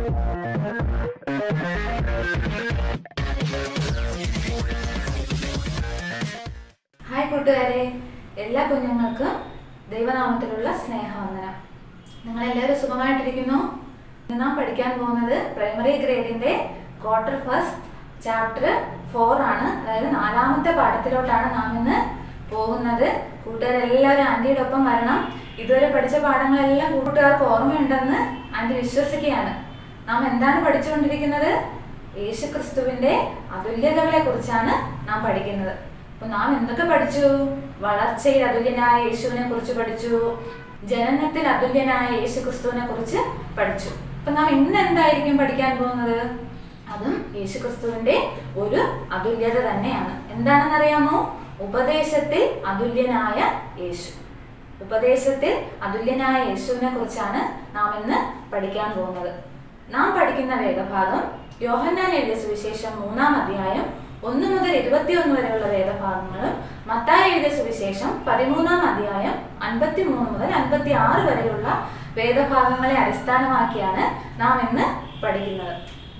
hi കൂട്ടുകാരെ എല്ലാ കുഞ്ഞുങ്ങൾക്കും ദൈവനാമത്തിലുള്ള സ്നേഹവന്ദനം നിങ്ങളെല്ലാവരും സുഖമായിട്ടിരിക്കുന്നു ഇന്ന് നാം പഠിക്കാൻ പോകുന്നത് പ്രൈമറി ഗ്രേഡിന്റെ ക്വാർട്ടർ ഫസ്റ്റ് ചാപ്റ്റർ ഫോർ ആണ് അതായത് നാലാമത്തെ പാഠത്തിലോട്ടാണ് നാം ഇന്ന് പോകുന്നത് കൂട്ടുകാരെല്ലാവരും ആന്റിയുടെ ഒപ്പം വരണം ഇതുവരെ പഠിച്ച പാഠങ്ങളെല്ലാം കൂട്ടുകാർക്ക് ഓർമ്മയുണ്ടെന്ന് ആന്റി വിശ്വസിക്കുകയാണ് നാം എന്താണ് പഠിച്ചുകൊണ്ടിരിക്കുന്നത് യേശുക്രിസ്തുവിന്റെ അതുല്യതകളെ കുറിച്ചാണ് നാം പഠിക്കുന്നത് അപ്പൊ നാം എന്തൊക്കെ പഠിച്ചു വളർച്ചയിൽ അതുല്യനായ യേശുവിനെ കുറിച്ച് പഠിച്ചു ജനനത്തിൽ അതുല്യനായ യേശു ക്രിസ്തുവിനെ കുറിച്ച് പഠിച്ചു അപ്പൊ നാം ഇന്ന് എന്തായിരിക്കും പഠിക്കാൻ പോകുന്നത് അതും യേശു ക്രിസ്തുവിന്റെ ഒരു അതുല്യത തന്നെയാണ് എന്താണെന്നറിയാമോ ഉപദേശത്തിൽ അതുല്യനായ യേശു ഉപദേശത്തിൽ അതുല്യനായ യേശുവിനെ കുറിച്ചാണ് നാം ഇന്ന് പഠിക്കാൻ പോകുന്നത് നാം പഠിക്കുന്ന വേദഭാഗം യോഹന്നാൻ എഴുതിയ സുവിശേഷം മൂന്നാം അധ്യായം ഒന്ന് മുതൽ ഇരുപത്തിയൊന്ന് വരെയുള്ള വേദഭാഗങ്ങളും മത്തായി എഴുതിയ സുവിശേഷം പതിമൂന്നാം അധ്യായം അൻപത്തി മൂന്ന് മുതൽ അൻപത്തി ആറ് വരെയുള്ള വേദഭാഗങ്ങളെ അടിസ്ഥാനമാക്കിയാണ് നാം ഇന്ന് പഠിക്കുന്നത്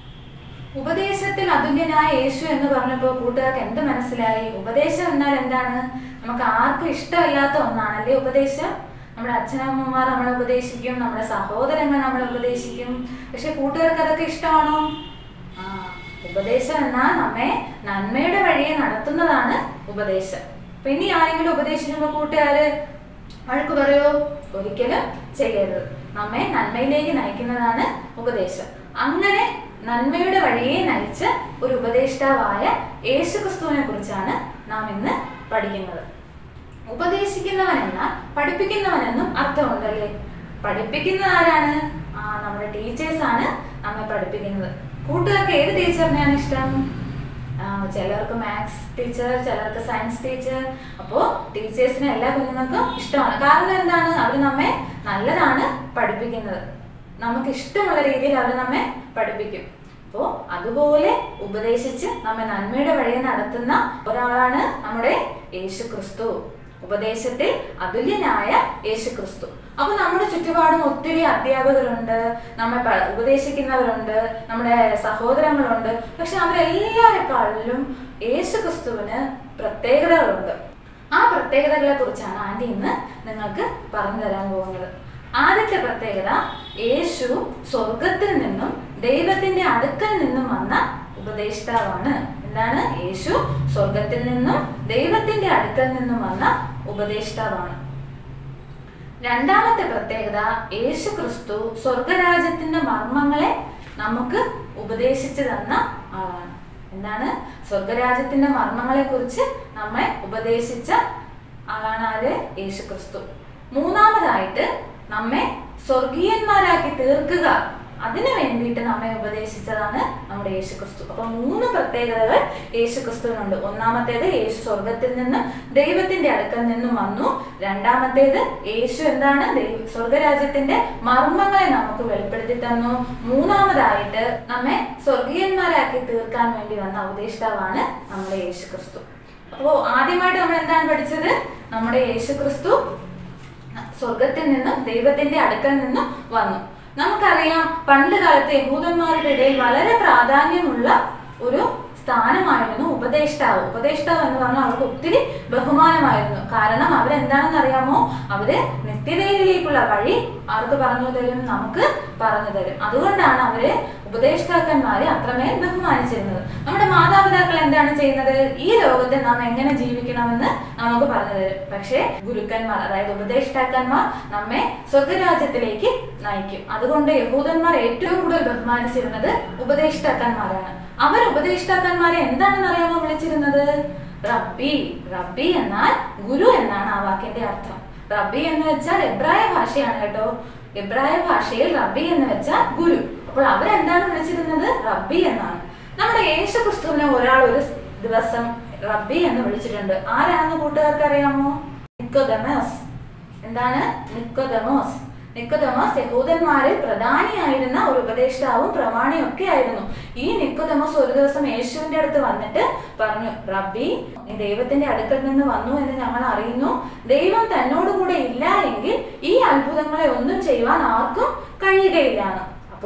ഉപദേശത്തിൽ അതുല്യനായ യേശു എന്ന് പറഞ്ഞപ്പോൾ കൂട്ടുകാർക്ക് എന്ത് മനസ്സിലായി ഉപദേശം എന്നാൽ എന്താണ് നമുക്ക് ആർക്കും ഇഷ്ടമല്ലാത്ത ഒന്നാണല്ലേ ഉപദേശം നമ്മുടെ അച്ഛനമ്മമാർ നമ്മളെ ഉപദേശിക്കും നമ്മുടെ സഹോദരങ്ങൾ നമ്മളെ ഉപദേശിക്കും പക്ഷെ കൂട്ടുകാർക്ക് അതൊക്കെ ഇഷ്ടമാണോ ആ ഉപദേശം എന്നാൽ നമ്മെ നന്മയുടെ വഴിയെ നടത്തുന്നതാണ് ഉപദേശം അപ്പൊ ഇനി ആരെങ്കിലും ഉപദേശിക്കുമ്പോൾ കൂട്ടുകാര് വഴക്ക് പറയോ ഒരിക്കലും ചെയ്യരുത് നമ്മെ നന്മയിലേക്ക് നയിക്കുന്നതാണ് ഉപദേശം അങ്ങനെ നന്മയുടെ വഴിയെ നയിച്ച ഒരു ഉപദേഷ്ടാവായ യേശുക്രിസ്തുവിനെ കുറിച്ചാണ് നാം ഇന്ന് പഠിക്കുന്നത് ഉപദേശിക്കുന്നവൻ എന്നാൽ പഠിപ്പിക്കുന്നവനെന്നും അർത്ഥമുണ്ടല്ലേ പഠിപ്പിക്കുന്നത് ആരാണ് ആ നമ്മുടെ ടീച്ചേഴ്സ് ആണ് നമ്മെ പഠിപ്പിക്കുന്നത് കൂട്ടുകാർക്ക് ഏത് ടീച്ചറിനെയാണ് ഇഷ്ടം ആ, ചിലർക്ക് മാത്സ് ടീച്ചർ ചിലർക്ക് സയൻസ് ടീച്ചർ അപ്പോൾ ടീച്ചേഴ്സിനെ എല്ലാ കുഞ്ഞുങ്ങൾക്കും ഇഷ്ടമാണ് കാരണം എന്താണ് അവർ നമ്മെ നല്ലതാണ് പഠിപ്പിക്കുന്നത് നമുക്ക് ഇഷ്ടമുള്ള രീതിയിൽ അവർ നമ്മെ പഠിപ്പിക്കും അപ്പോൾ അതുപോലെ ഉപദേശിച്ച് നമ്മെ നന്മയുടെ വഴിയെ നടത്തുന്ന ഒരാളാണ് നമ്മുടെ യേശു ക്രിസ്തു ഉപദേശത്തിൽ അതുല്യനായ യേശു ക്രിസ്തു അപ്പൊ നമ്മുടെ ചുറ്റുപാടും ഒത്തിരി അധ്യാപകരുണ്ട് നമ്മെ പ- ഉപദേശിക്കുന്നവരുണ്ട് നമ്മുടെ സഹോദരങ്ങളുണ്ട് പക്ഷെ അവരെല്ലാവരെക്കാളിലും യേശു ക്രിസ്തുവിന് പ്രത്യേകതകളുണ്ട് ആ പ്രത്യേകതകളെ കുറിച്ചാണ് ആന്റി ഇന്ന് നിങ്ങൾക്ക് പറഞ്ഞു തരാൻ പോകുന്നത് ആദ്യത്തെ പ്രത്യേകത യേശു സ്വർഗത്തിൽ നിന്നും ദൈവത്തിന്റെ അടുക്കൽ നിന്നും വന്ന ഉപദേഷ്ടാവാണ് എന്താണ് യേശു സ്വർഗത്തിൽ നിന്നും ദൈവത്തിന്റെ അടുക്കൽ നിന്നും വന്ന ഉപദേഷ്ടാവാണ് രണ്ടാമത്തെ പ്രത്യേകത യേശു ക്രിസ്തു സ്വർഗരാജ്യത്തിന്റെ മർമ്മങ്ങളെ നമുക്ക് ഉപദേശിച്ചു തന്ന ആളാണ് എന്താണ് സ്വർഗരാജ്യത്തിന്റെ മർമ്മങ്ങളെ കുറിച്ച് നമ്മെ ഉപദേശിച്ച ആളാണ് ആര് യേശു ക്രിസ്തു മൂന്നാമതായിട്ട് നമ്മെ സ്വർഗീയന്മാരാക്കി തീർക്കുക അതിനു വേണ്ടിയിട്ട് നമ്മെ ഉപദേശിച്ചതാണ് നമ്മുടെ യേശു ക്രിസ്തു അപ്പൊ മൂന്ന് പ്രത്യേകതകൾ യേശു ക്രിസ്തുവിനുണ്ട് ഒന്നാമത്തേത് യേശു സ്വർഗത്തിൽ നിന്നും ദൈവത്തിന്റെ അടുക്കൽ നിന്നും വന്നു രണ്ടാമത്തേത് യേശു എന്താണ് ദൈവ സ്വർഗരാജ്യത്തിന്റെ മർമ്മങ്ങളെ നമുക്ക് വെളിപ്പെടുത്തി തന്നു മൂന്നാമതായിട്ട് നമ്മെ സ്വർഗീയന്മാരാക്കി തീർക്കാൻ വേണ്ടി വന്ന ഉപദേഷ്ടാവാണ് നമ്മുടെ യേശു ക്രിസ്തു അപ്പോ ആദ്യമായിട്ട് നമ്മൾ എന്താണ് പഠിച്ചത് നമ്മുടെ യേശു ക്രിസ്തു സ്വർഗത്തിൽ നിന്നും ദൈവത്തിന്റെ അടുക്കൽ നിന്നും വന്നു നമുക്കറിയാം പണ്ട് കാലത്ത് യഹൂദന്മാരുടെ ഇടയിൽ വളരെ പ്രാധാന്യമുള്ള ഒരു സ്ഥാനമായിരുന്നു ഉപദേഷ്ടാവ് ഉപദേഷ്ടാവ് എന്ന് പറഞ്ഞാൽ അവർക്ക് ഒത്തിരി ബഹുമാനമായിരുന്നു കാരണം അവരെന്താണെന്ന് അറിയാമോ അവര് നിത്യതയിലേക്കുള്ള വഴി അവർക്ക് പറഞ്ഞു തരും നമുക്ക് പറഞ്ഞു തരും അതുകൊണ്ടാണ് അവര് ഉപദേഷ്ടാക്കന്മാരെ അത്രമേൽ ബഹുമാനിച്ചിരുന്നത് നമ്മുടെ മാതാപിതാക്കൾ എന്താണ് ചെയ്യുന്നത് ഈ ലോകത്തെ നാം എങ്ങനെ ജീവിക്കണമെന്ന് നമുക്ക് പറഞ്ഞു തരും പക്ഷേ ഗുരുക്കന്മാർ അതായത് ഉപദേഷ്ടാക്കന്മാർ നമ്മെ സ്വർഗരാജ്യത്തിലേക്ക് നയിക്കും അതുകൊണ്ട് യഹൂദന്മാർ ഏറ്റവും കൂടുതൽ ബഹുമാനിച്ചിരുന്നത് ഉപദേഷ്ടാക്കന്മാരാണ് അവർ ഉപദേഷ്ടാക്കന്മാരെ എന്താണെന്ന് അറിയാമോ വിളിച്ചിരുന്നത് റബ്ബി റബ്ബി എന്നാൽ ഗുരു എന്നാണ് ആ വാക്കിന്റെ അർത്ഥം റബ്ബി എന്ന് വെച്ചാൽ എബ്രായ ഭാഷയാണ് കേട്ടോ എബ്രായ ഭാഷയിൽ റബ്ബി എന്ന് വെച്ചാൽ ഗുരു അപ്പോൾ അവരെന്താണ് വിളിച്ചിരുന്നത് റബ്ബി എന്നാണ് നമ്മുടെ യേശു ക്രിസ്തുവിനെ ഒരാൾ ഒരു ദിവസം റബ്ബി എന്ന് വിളിച്ചിട്ടുണ്ട് ആരാണെന്ന് കൂട്ടുകാർക്ക് അറിയാമോ നിക്കോദമോസ് എന്താണ് നിക്കോദമോസ് നിക്കോദമോസ് യഹൂദന്മാരിൽ പ്രധാനിയായിരുന്ന ഒരു ഉപദേഷ്ടാവും പ്രമാണിയും ഒക്കെ ആയിരുന്നു ഈ നിക്കോദമോസ് ഒരു ദിവസം യേശുവിന്റെ അടുത്ത് വന്നിട്ട് പറഞ്ഞു റബ്ബി നീ ദൈവത്തിന്റെ അടുക്കൽ നിന്ന് വന്നു എന്ന് ഞങ്ങൾ അറിയുന്നു ദൈവം തന്നോട് കൂടെ ഇല്ല എങ്കിൽ ഈ അത്ഭുതങ്ങളെ ഒന്നും ചെയ്യുവാൻ ആർക്കും കഴിയുകയില്ലാണ് അപ്പോ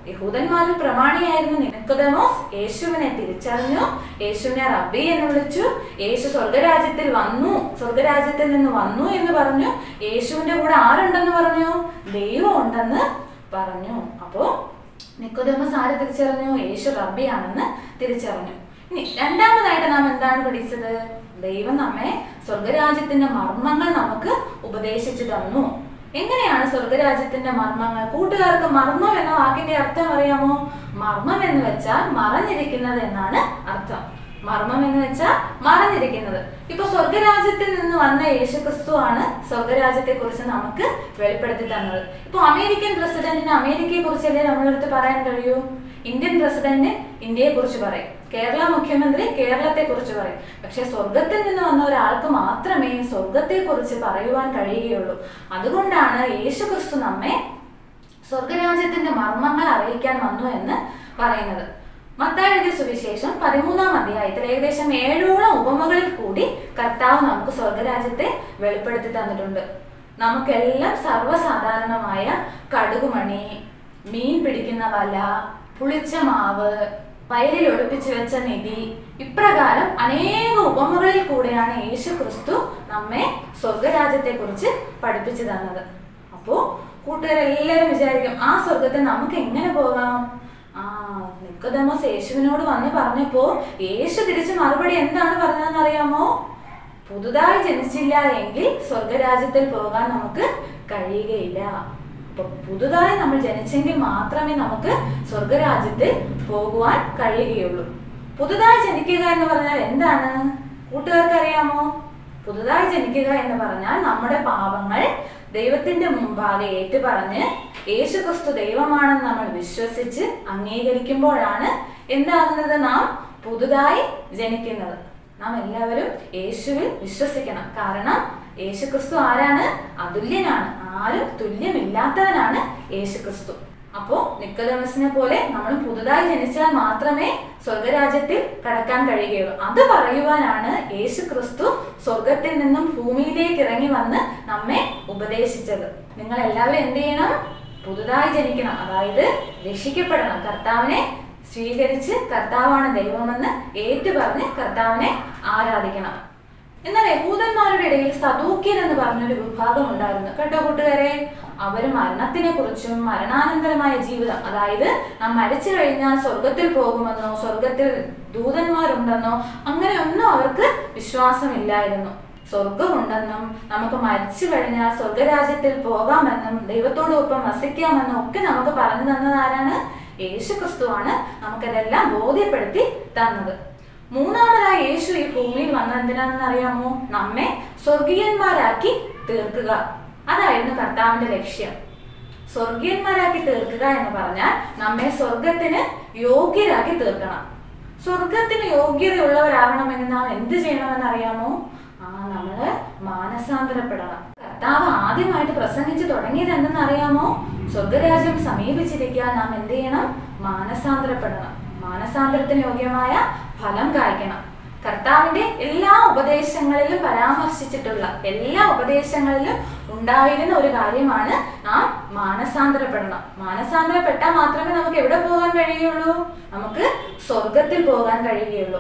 യഹൂദന്മാരിൽ പ്രമാണിയായിരുന്നു നിക്കോദമോസ് യേശുവിനെ തിരിച്ചറിഞ്ഞു യേശുവിനെ റബ്ബി എന്ന് വിളിച്ചു യേശു സ്വർഗരാജ്യത്തിൽ വന്നു സ്വർഗരാജ്യത്തിൽ നിന്ന് വന്നു എന്ന് പറഞ്ഞു യേശുവിന്റെ കൂടെ ആരുണ്ടെന്ന് പറഞ്ഞു ദൈവം ഉണ്ടെന്ന് പറഞ്ഞു അപ്പോ നിക്കോദമസ് ആരെ തിരിച്ചറിഞ്ഞു യേശു റബ്ബിയാണെന്ന് തിരിച്ചറിഞ്ഞു ഇനി രണ്ടാമതായിട്ട് നാം എന്താണ് പഠിച്ചത് ദൈവം നമ്മെ സ്വർഗരാജ്യത്തിന്റെ മർമ്മങ്ങൾ നമുക്ക് ഉപദേശിച്ചു തന്നു എങ്ങനെയാണ് സ്വർഗരാജ്യത്തിന്റെ മർമ്മങ്ങൾ കൂട്ടുകാർക്ക് മർമ്മം എന്ന വാക്കിന്റെ അർത്ഥം അറിയാമോ മർമ്മം എന്ന് വെച്ചാൽ മറഞ്ഞിരിക്കുന്നത് എന്നാണ് അർത്ഥം മർമ്മം എന്ന് വെച്ചാൽ മറഞ്ഞിരിക്കുന്നത് ഇപ്പൊ സ്വർഗരാജ്യത്തിൽ നിന്ന് വന്ന യേശുക്രിസ്തു ആണ് സ്വർഗരാജ്യത്തെ കുറിച്ച് നമുക്ക് വെളിപ്പെടുത്തി തന്നത് ഇപ്പൊ അമേരിക്കൻ പ്രസിഡന്റിന് അമേരിക്കയെ കുറിച്ചല്ലേ നമ്മളെടുത്ത് പറയാൻ കഴിയൂ ഇന്ത്യൻ പ്രസിഡന്റ് ഇന്ത്യയെ കുറിച്ച് പറയും കേരള മുഖ്യമന്ത്രി കേരളത്തെ കുറിച്ച് പറയും പക്ഷെ സ്വർഗത്തിൽ നിന്ന് വന്ന ഒരാൾക്ക് മാത്രമേ സ്വർഗത്തെ കുറിച്ച് പറയുവാൻ കഴിയുകയുള്ളൂ അതുകൊണ്ടാണ് യേശുക്രിസ്തു നമ്മെ സ്വർഗരാജ്യത്തിന്റെ മർമ്മങ്ങൾ അറിയിക്കാൻ വന്നു എന്ന് പറയുന്നത് മത്തായുടെ സുവിശേഷം പതിമൂന്നാം അധ്യായത്തിൽ ഏകദേശം ഏഴോളം ഉപമകളിൽ കൂടി കർത്താവ് നമുക്ക് സ്വർഗരാജ്യത്തെ വെളിപ്പെടുത്തി തന്നിട്ടുണ്ട് നമുക്കെല്ലാം സർവ്വസാധാരണമായ കടുകുമണി മീൻ പിടിക്കുന്ന വല പുളിച്ച മാവ് വയലിൽ ഒളിപ്പിച്ചു വെച്ച നിധി ഇപ്രകാരം അനേക ഉപമകളിൽ കൂടെയാണ് യേശു ക്രിസ്തു നമ്മെ സ്വർഗരാജ്യത്തെ കുറിച്ച് പഠിപ്പിച്ചു തന്നത് അപ്പോ കൂട്ടുകാരെല്ലാരും വിചാരിക്കും ആ സ്വർഗത്തിൽ നമുക്ക് എങ്ങനെ പോകാം ആ നിക്കോദമോസ് യേശുവിനോട് വന്ന് പറഞ്ഞപ്പോ യേശു തിരിച്ച് മറുപടി എന്താണ് പറഞ്ഞതെന്ന് അറിയാമോ പുതുതായി ജനിച്ചില്ല എങ്കിൽ സ്വർഗരാജ്യത്തിൽ പോകാൻ നമുക്ക് കഴിയുകയില്ല അപ്പൊ പുതുതായി നമ്മൾ ജനിച്ചെങ്കിൽ മാത്രമേ നമുക്ക് സ്വർഗരാജ്യത്തിൽ പോകുവാൻ കഴിയുകയുള്ളൂ പുതുതായി ജനിക്കുക എന്ന് പറഞ്ഞാൽ എന്താണ് കൂട്ടുകാർക്ക് അറിയാമോ പുതുതായി ജനിക്കുക എന്ന് പറഞ്ഞാൽ നമ്മുടെ പാപങ്ങൾ ദൈവത്തിന്റെ മുമ്പാകെ ഏറ്റുപറഞ്ഞ് യേശുക്രിസ്തു ദൈവമാണെന്ന് നമ്മൾ വിശ്വസിച്ച് അംഗീകരിക്കുമ്പോഴാണ് എന്താകുന്നത് നാം പുതുതായി ജനിക്കുന്നത് നാം എല്ലാവരും യേശുവിൽ വിശ്വസിക്കണം കാരണം യേശുക്രിസ്തു ആരാണ് അതുല്യനാണ് ആരും തുല്യമില്ലാത്തവനാണ് യേശുക്രിസ്തു അപ്പോ നിക്കോദമസിനെ പോലെ നമ്മൾ പുതുതായി ജനിച്ചാൽ മാത്രമേ സ്വർഗരാജ്യത്തിൽ കടക്കാൻ കഴിയുകയുള്ളൂ അത് പറയുവാനാണ് യേശു ക്രിസ്തു സ്വർഗത്തിൽ നിന്നും ഭൂമിയിലേക്ക് ഇറങ്ങി വന്ന് നമ്മെ ഉപദേശിച്ചത് നിങ്ങൾ എല്ലാവരും എന്ത് ചെയ്യണം പുതുതായി ജനിക്കണം അതായത് രക്ഷിക്കപ്പെടണം കർത്താവിനെ സ്വീകരിച്ച് കർത്താവാണ് ദൈവമെന്ന് ഏറ്റുപറഞ്ഞ് കർത്താവിനെ ആരാധിക്കണം എന്നാൽ യഹൂദന്മാരുടെ ഇടയിൽ സദൂക്യൻ എന്ന് പറഞ്ഞൊരു വിഭാഗം ഉണ്ടായിരുന്നു കേട്ടോ കൂട്ടുകാരെ അവർ മരണത്തിനെ കുറിച്ചും മരണാനന്തരമായ ജീവിതം അതായത് നാം മരിച്ചു കഴിഞ്ഞാൽ സ്വർഗത്തിൽ പോകുമെന്നോ സ്വർഗത്തിൽ ദൂതന്മാരുണ്ടെന്നോ അങ്ങനെയൊന്നും അവർക്ക് വിശ്വാസമില്ലായിരുന്നു സ്വർഗമുണ്ടെന്നും നമുക്ക് മരിച്ചു കഴിഞ്ഞാൽ സ്വർഗരാജ്യത്തിൽ പോകാമെന്നും ദൈവത്തോടൊപ്പം വസിക്കാമെന്നും ഒക്കെ നമുക്ക് പറഞ്ഞു തന്നത് ആരാണ് യേശു ക്രിസ്തുവാണ് നമുക്കതെല്ലാം ബോധ്യപ്പെടുത്തി തന്നത് മൂന്നാമതായി യേശു ഈ ഭൂമിയിൽ വന്നത് എന്തിനാണെന്ന് അറിയാമോ നമ്മെ സ്വർഗീയന്മാരാക്കി തീർക്കുക അതായിരുന്നു കർത്താവിന്റെ ലക്ഷ്യം സ്വർഗീയന്മാരാക്കി തീർക്കുക എന്ന് പറഞ്ഞാൽ നമ്മെ സ്വർഗത്തിന് യോഗ്യരാക്കി തീർക്കണം സ്വർഗത്തിന് യോഗ്യതയുള്ളവരാകണമെന്ന് നാം എന്ത് ചെയ്യണമെന്ന് അറിയാമോ ആ നമ്മള് മാനസാന്തരപ്പെടണം കർത്താവ് ആദ്യമായിട്ട് പ്രസംഗിച്ചു തുടങ്ങിയത് എന്തെന്ന് അറിയാമോ സ്വർഗരാജ്യം സമീപിച്ചിരിക്കാൻ നാം എന്ത് ചെയ്യണം മാനസാന്തരപ്പെടണം മാനസാന്തരത്തിന് യോഗ്യമായ ഫലം കായ്ക്കണം കർത്താവിന്റെ എല്ലാ ഉപദേശങ്ങളിലും പരാമർശിച്ചിട്ടുള്ള എല്ലാ ഉപദേശങ്ങളിലും ഉണ്ടായിരുന്ന ഒരു കാര്യമാണ് നാം മാനസാന്തരപ്പെടണം മാനസാന്തരപ്പെട്ടാൽ മാത്രമേ നമുക്ക് എവിടെ പോകാൻ കഴിയുള്ളൂ നമുക്ക് സ്വർഗത്തിൽ പോകാൻ കഴിയുകയുള്ളൂ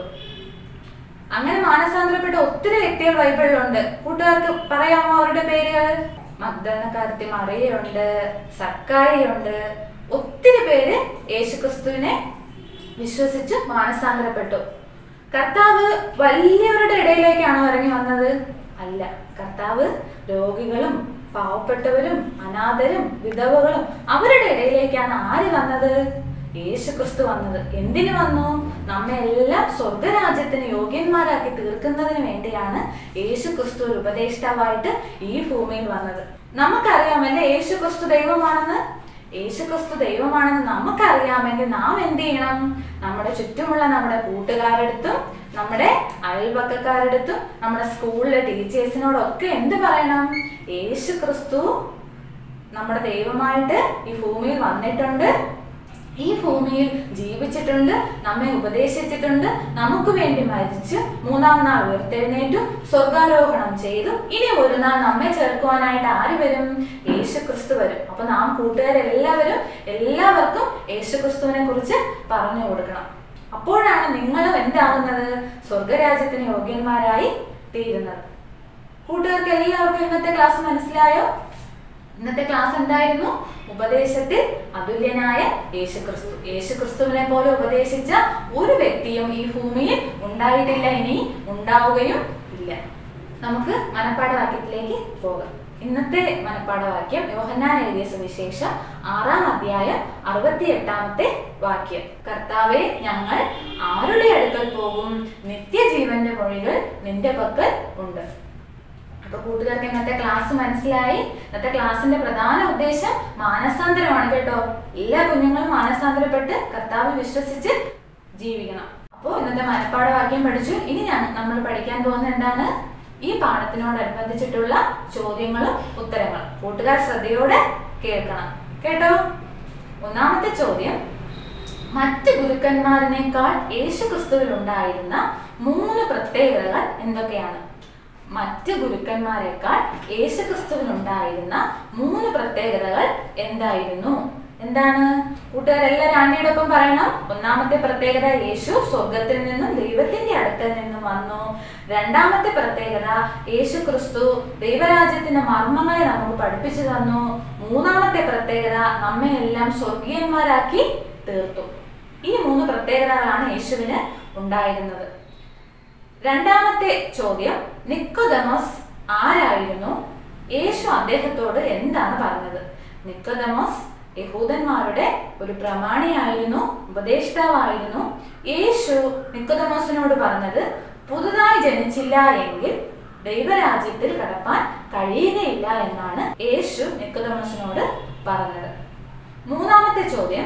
അങ്ങനെ മാനസാന്തരപ്പെട്ട ഒത്തിരി വ്യക്തികൾ ബൈബിളിലുണ്ട് കൂട്ടുകാർക്ക് പറയാമോ അവരുടെ പേരുകൾ മഗ്ദലക്കാരത്തി മറിയുണ്ട് സക്കാരിയുണ്ട് ഒത്തിരി പേര് യേശുക്രിസ്തുവിനെ വിശ്വസിച്ച് മാനസാന്തരപ്പെട്ടു കർത്താവ് വലിയവരുടെ ഇടയിലേക്കാണോ ഇറങ്ങി വന്നത് അല്ല കർത്താവ് രോഗികളും പാവപ്പെട്ടവരും അനാഥരും വിധവകളും അവരുടെ ഇടയിലേക്കാണ് ആര് വന്നത് യേശു ക്രിസ്തു വന്നത് എന്തിനു വന്നു നമ്മെ എല്ലാം സ്വർഗരാജ്യത്തിന് യോഗ്യന്മാരാക്കി തീർക്കുന്നതിന് വേണ്ടിയാണ് യേശു ക്രിസ്തു ഒരു ഉപദേഷ്ടാവായിട്ട് ഈ ഭൂമിയിൽ വന്നത് നമുക്കറിയാമല്ലേ യേശു ക്രിസ്തു ദൈവമാണെന്ന് യേശു ക്രിസ്തു ദൈവമാണെന്ന് നമുക്കറിയാമെങ്കിൽ നാം എന്ത് ചെയ്യണം നമ്മുടെ ചുറ്റുമുള്ള നമ്മുടെ കൂട്ടുകാരടുത്തും നമ്മുടെ അയൽപക്കക്കാരടുത്തും നമ്മുടെ സ്കൂളിലെ ടീച്ചേഴ്സിനോടൊക്കെ എന്ത് പറയണം യേശു ക്രിസ്തു നമ്മുടെ ദൈവമായിട്ട് ഈ ഭൂമിയിൽ വന്നിട്ടുണ്ട് ഈ ഭൂമിയിൽ ജീവിച്ചിട്ടുണ്ട് നമ്മെ ഉപദേശിച്ചിട്ടുണ്ട് നമുക്ക് വേണ്ടി മരിച്ച് മൂന്നാം നാൾ ഉയർത്തെഴുന്നേറ്റു സ്വർഗാരോഹണം ചെയ്തു ഇനി ഒരു നാൾ നമ്മെ ചേർക്കുവാനായിട്ട് ആര് വരും യേശു ക്രിസ്തു വരും അപ്പൊ നാം കൂട്ടുകാരെല്ലാവരും എല്ലാവർക്കും യേശു ക്രിസ്തുവിനെ കുറിച്ച് പറഞ്ഞു കൊടുക്കണം അപ്പോഴാണ് നിങ്ങളും എന്താകുന്നത് സ്വർഗരാജ്യത്തിന് യോഗ്യന്മാരായി തീരുന്നത് കൂട്ടുകാർക്ക് എല്ലാവർക്കും ഇന്നത്തെ ക്ലാസ് മനസ്സിലായോ ഇന്നത്തെ ക്ലാസ് എന്തായിരുന്നു ഉപദേശത്തിൽ അതുല്യനായ യേശുക്രിസ്തു യേശുക്രിസ്തുവിനെ പോലെ ഉപദേശിച്ച ഒരു വ്യക്തിയും ഈ ഭൂമിയിൽ ഉണ്ടായിട്ടില്ല ഇനി ഉണ്ടാവുകയും ഇല്ല നമുക്ക് മനപ്പാഠവാക്യത്തിലേക്ക് പോകാം ഇന്നത്തെ മനപ്പാഠവാക്യം യോഹന്നാൻ എഴുതിയ സുവിശേഷം ആറാം അധ്യായം അറുപത്തി എട്ടാമത്തെ വാക്യം കർത്താവെ ഞങ്ങൾ ആരുടെ അടുക്കൽ പോകും നിത്യജീവന്റെ മൊഴികൾ നിന്റെ പക്കൽ ഉണ്ട് അപ്പൊ കൂട്ടുകാർക്ക് ഇന്നത്തെ ക്ലാസ് മനസ്സിലായി ഇന്നത്തെ ക്ലാസ്സിന്റെ പ്രധാന ഉദ്ദേശം മാനസാന്തരമാണ് കേട്ടോ എല്ലാ കുഞ്ഞുങ്ങളും മാനസാന്തരപ്പെട്ട് കർത്താവ് വിശ്വസിച്ച് ജീവിക്കണം അപ്പോൾ ഇന്നത്തെ മനപ്പാഠവാക്യം പഠിച്ചു ഇനി ഞാൻ നമ്മൾ പഠിക്കാൻ പോകുന്ന എന്താണ് ഈ പാഠത്തിനോടനുബന്ധിച്ചിട്ടുള്ള ചോദ്യങ്ങളും ഉത്തരങ്ങളും കൂട്ടുകാർ ശ്രദ്ധയോടെ കേൾക്കണം കേട്ടോ ഒന്നാമത്തെ ചോദ്യം മറ്റ് ഗുരുക്കന്മാരിനേക്കാൾ യേശു ക്രിസ്തുവിൽ ഉണ്ടായിരുന്ന മൂന്ന് പ്രത്യേകതകൾ എന്തൊക്കെയാണ് മറ്റ് ഗുരുക്കന്മാരെക്കാൾ യേശു ക്രിസ്തുവിനുണ്ടായിരുന്ന മൂന്ന് പ്രത്യേകതകൾ എന്തായിരുന്നു എന്താണ് കൂട്ടുകാരെല്ലാവരും ആന്റിയുടെ ഒപ്പം പറയണം ഒന്നാമത്തെ പ്രത്യേകത യേശു സ്വർഗത്തിൽ നിന്നും ദൈവത്തിന്റെ അടുക്കൽ നിന്നും വന്നു രണ്ടാമത്തെ പ്രത്യേകത യേശു ക്രിസ്തു ദൈവരാജ്യത്തിന്റെ മർമ്മങ്ങളെ നമുക്ക് പഠിപ്പിച്ചു തന്നു മൂന്നാമത്തെ പ്രത്യേകത നമ്മെ എല്ലാം സ്വർഗീയന്മാരാക്കി തീർത്തു ഈ മൂന്ന് പ്രത്യേകതകളാണ് യേശുവിന് ഉണ്ടായിരുന്നത് രണ്ടാമത്തെ ചോദ്യം നിക്കോദമോസ് ആരായിരുന്നു യേശു അദ്ദേഹത്തോട് എന്താണ് പറഞ്ഞത് നിക്കോദമോസ് യഹൂദന്മാരുടെ ഒരു പ്രമാണിയായിരുന്നു ഉപദേഷ്ടാവായിരുന്നു യേശു നിക്കോദമോസിനോട് പറഞ്ഞത് പുതുതായി ജനിച്ചില്ല എങ്കിൽ ദൈവരാജ്യത്തിൽ കടപ്പാൻ കഴിയുകയില്ല എന്നാണ് യേശു നിക്കോദമോസിനോട് പറഞ്ഞത് മൂന്നാമത്തെ ചോദ്യം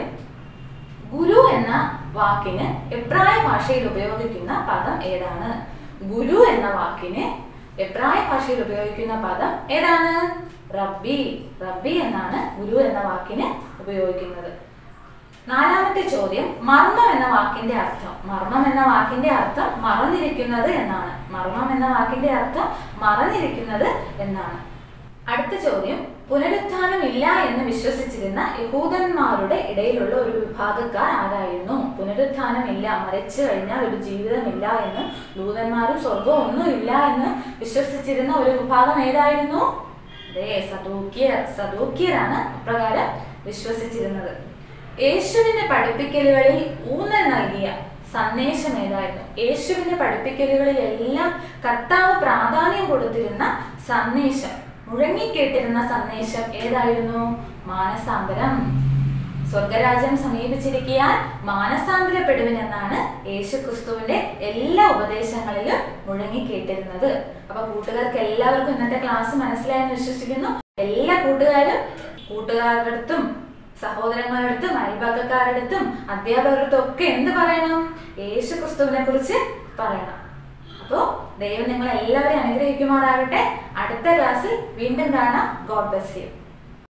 ഗുരു എന്ന വാക്കിന് എബ്രായ ഭാഷയിൽ ഉപയോഗിക്കുന്ന പദം ഏതാണ് ഗുരു എന്ന വാക്കിന് എബ്രായ ഭാഷയിൽ ഉപയോഗിക്കുന്ന പദം ഏതാണ് റബ്ബി റബ്ബി എന്നാണ് ഗുരു എന്ന വാക്കിന് ഉപയോഗിക്കുന്നത് നാലാമത്തെ ചോദ്യം മർമ്മം എന്ന വാക്കിന്റെ അർത്ഥം മർമ്മം എന്ന വാക്കിന്റെ അർത്ഥം മറഞ്ഞിരിക്കുന്നത് എന്നാണ് മർമ്മം എന്ന വാക്കിന്റെ അർത്ഥം മറഞ്ഞിരിക്കുന്നത് എന്നാണ് അടുത്ത ചോദ്യം പുനരുത്ഥാനം ഇല്ല എന്ന് വിശ്വസിച്ചിരുന്ന യഹൂദന്മാരുടെ ഇടയിലുള്ള ഒരു വിഭാഗക്കാർ ആരായിരുന്നു പുനരുത്ഥാനം ഇല്ല മരിച്ചു കഴിഞ്ഞാൽ ഒരു ജീവിതമില്ല എന്ന് ദൂതന്മാരും സ്വർഗവും ഒന്നും ഇല്ല എന്ന് വിശ്വസിച്ചിരുന്ന ഒരു വിഭാഗം ഏതായിരുന്നു ദേ സദൂക്യർ സദൂക്യരാണ് അപ്രകാരം വിശ്വസിച്ചിരുന്നത് യേശുവിന്റെ പഠിപ്പിക്കലുകളിൽ ഊന്നൽ നൽകിയ സന്ദേശം ഏതായിരുന്നു യേശുവിന്റെ പഠിപ്പിക്കലുകളിൽ എല്ലാം കർത്താവ് പ്രാധാന്യം കൊടുത്തിരുന്ന സന്ദേശം മുഴങ്ങിക്കേട്ടിരുന്ന സന്ദേശം ഏതായിരുന്നു മാനസാന്തരം സ്വർഗരാജ്യം സമീപിച്ചിരിക്കാൻ മാനസാന്തരപ്പെടുവിൻ എന്നാണ് യേശു ക്രിസ്തുവിന്റെ എല്ലാ ഉപദേശങ്ങളിലും മുഴങ്ങിക്കേട്ടിരുന്നത് അപ്പൊ കൂട്ടുകാർക്ക് എല്ലാവർക്കും ഇന്നത്തെ ക്ലാസ് മനസ്സിലായെന്ന് വിശ്വസിക്കുന്നു എല്ലാ കൂട്ടുകാരും കൂട്ടുകാരുടെ അടുത്തും സഹോദരങ്ങളുടെ അടുത്തും അയൽപക്കക്കാരുടെ അടുത്തും അധ്യാപകരുടെ അടുത്തും ഒക്കെ എന്ത് പറയണം യേശു ക്രിസ്തുവിനെ കുറിച്ച് പറയണം അപ്പോ ദൈവം നിങ്ങൾ എല്ലാവരെയും അനുഗ്രഹിക്കുമാറാകട്ടെ അടുത്ത ക്ലാസ്സിൽ വീണ്ടും കാണാം ഗോഡ് ബ്ലസ് യു